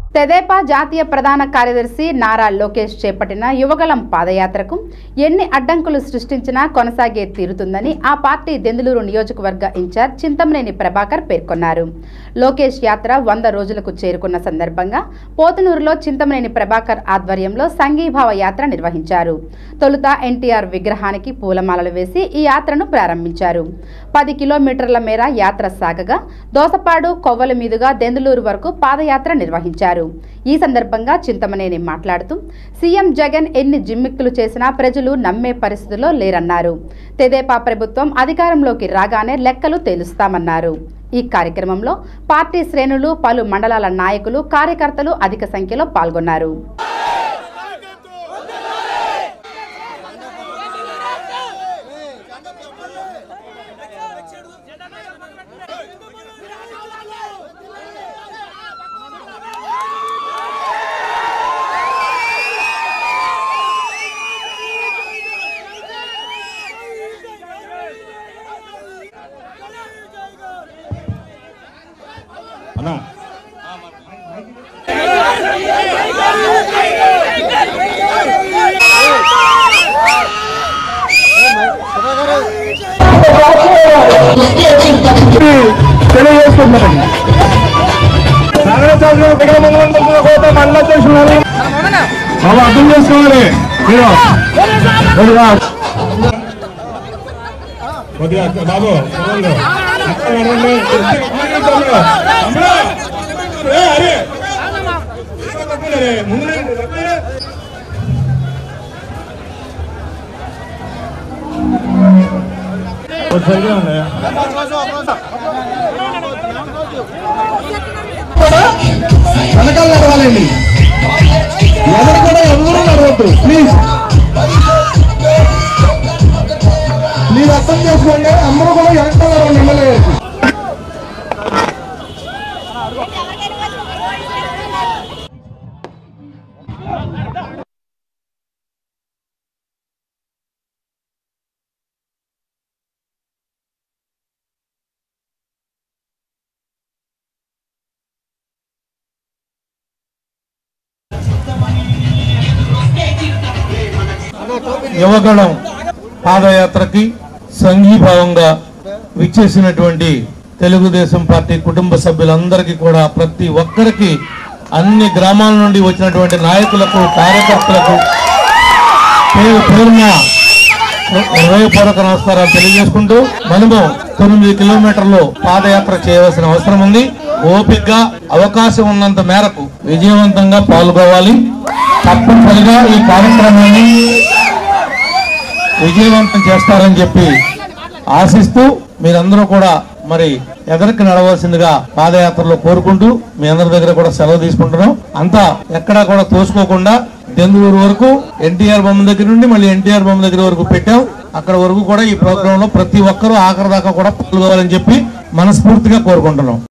తెదేపా జాతీయ ప్రధాన కార్యదర్శి నారా లోకేష్ చేపట్టిన యువగలం పాదయాత్రకు ఎన్ని అడ్డంకులు సృష్టించినా కొనసాగే తీరుతుందని ఆ పార్టీ దెందులూరు నియోజకవర్గ ఇన్ఛార్జ్ చింతమనేని ప్రభాకర్ పేర్కొన్నారు లోకేష్ యాత్ర వంద రోజులకు చేరుకున్న సందర్భంగా పోతునూరులో చింతమనేని ప్రభాకర్ ఆధ్వర్యంలో సంఘీభావ యాత్ర నిర్వహించారు తొలుత ఎన్టీఆర్ విగ్రహానికి పూలమాలలు వేసి ఈ యాత్రను ప్రారంభించారు పది కిలోమీటర్ల మేర యాత్ర సాగగా దోసపాడు కొవ్వల మీదుగా దెందులూరు వరకు పాదయాత్ర నిర్వహించారు ఈ సందర్భంగా చింతమనేని మాట్లాడుతూ సీఎం జగన్ ఎన్ని జిమ్మిక్కులు చేసినా ప్రజలు నమ్మే పరిస్థితిలో లేరన్నారు తెదేపా ప్రభుత్వం అధికారంలోకి రాగానే లెక్కలు తేలుస్తామన్నారు ఈ కార్యక్రమంలో పార్టీ శ్రేణులు పలు మండలాల నాయకులు కార్యకర్తలు అధిక సంఖ్యలో పాల్గొన్నారు అన్నా తెలియజేస్తున్నారండి సర్వశాస్త్రం దగ్గర ముందు పోతే మళ్ళీ చేస్తున్నారు బాబు అర్థం చేసుకోవాలి మీరు కొద్దిగా కొద్దిగా బాబు చూడండి. అక్కడ ఉండండి. తమ్ముడు. తమ్ముడు. ఏ, అరే. అరే, ముందు రండి. అరే. కొంచెం సరిగ్గా ఉన్నాయా? కూడా వెనకాల నడవాలండి ఎవరు కూడా ఎవరు నడవద్దు ప్లీజ్ మీరు అర్థం చేసుకోండి అందరూ కూడా వెనకాల నడవండి ఎమ్మెల్యే గారికి యువగణం పాదయాత్రకి సంఘీభావంగా విచ్చేసినటువంటి తెలుగుదేశం పార్టీ కుటుంబ సభ్యులందరికీ కూడా ప్రతి ఒక్కరికి అన్ని గ్రామాల నుండి వచ్చినటువంటి నాయకులకు కార్యకర్తలకు పేరు పేరున హృదయపూర్వక నమస్కారాలు తెలియజేసుకుంటూ మనము తొమ్మిది కిలోమీటర్లు పాదయాత్ర చేయవలసిన అవసరం ఉంది ఓపికగా అవకాశం ఉన్నంత మేరకు విజయవంతంగా పాల్గొవాలి తప్పనిసరిగా ఈ కార్యక్రమాన్ని విజయవంతం చేస్తారని చెప్పి ఆశిస్తూ మీరందరూ కూడా మరి ఎదరికి నడవలసిందిగా పాదయాత్రలో కోరుకుంటూ మీ అందరి దగ్గర కూడా సెలవు తీసుకుంటున్నాం అంతా ఎక్కడా కూడా తోసుకోకుండా దెందులూరు వరకు ఎన్టీఆర్ బొమ్మ దగ్గర నుండి మళ్ళీ ఎన్టీఆర్ బొమ్మ దగ్గర వరకు పెట్టాం అక్కడ వరకు కూడా ఈ ప్రోగ్రామ్ లో ప్రతి ఒక్కరూ ఆఖరి దాకా కూడా పాల్గొవాలని చెప్పి మనస్ఫూర్తిగా కోరుకుంటున్నాం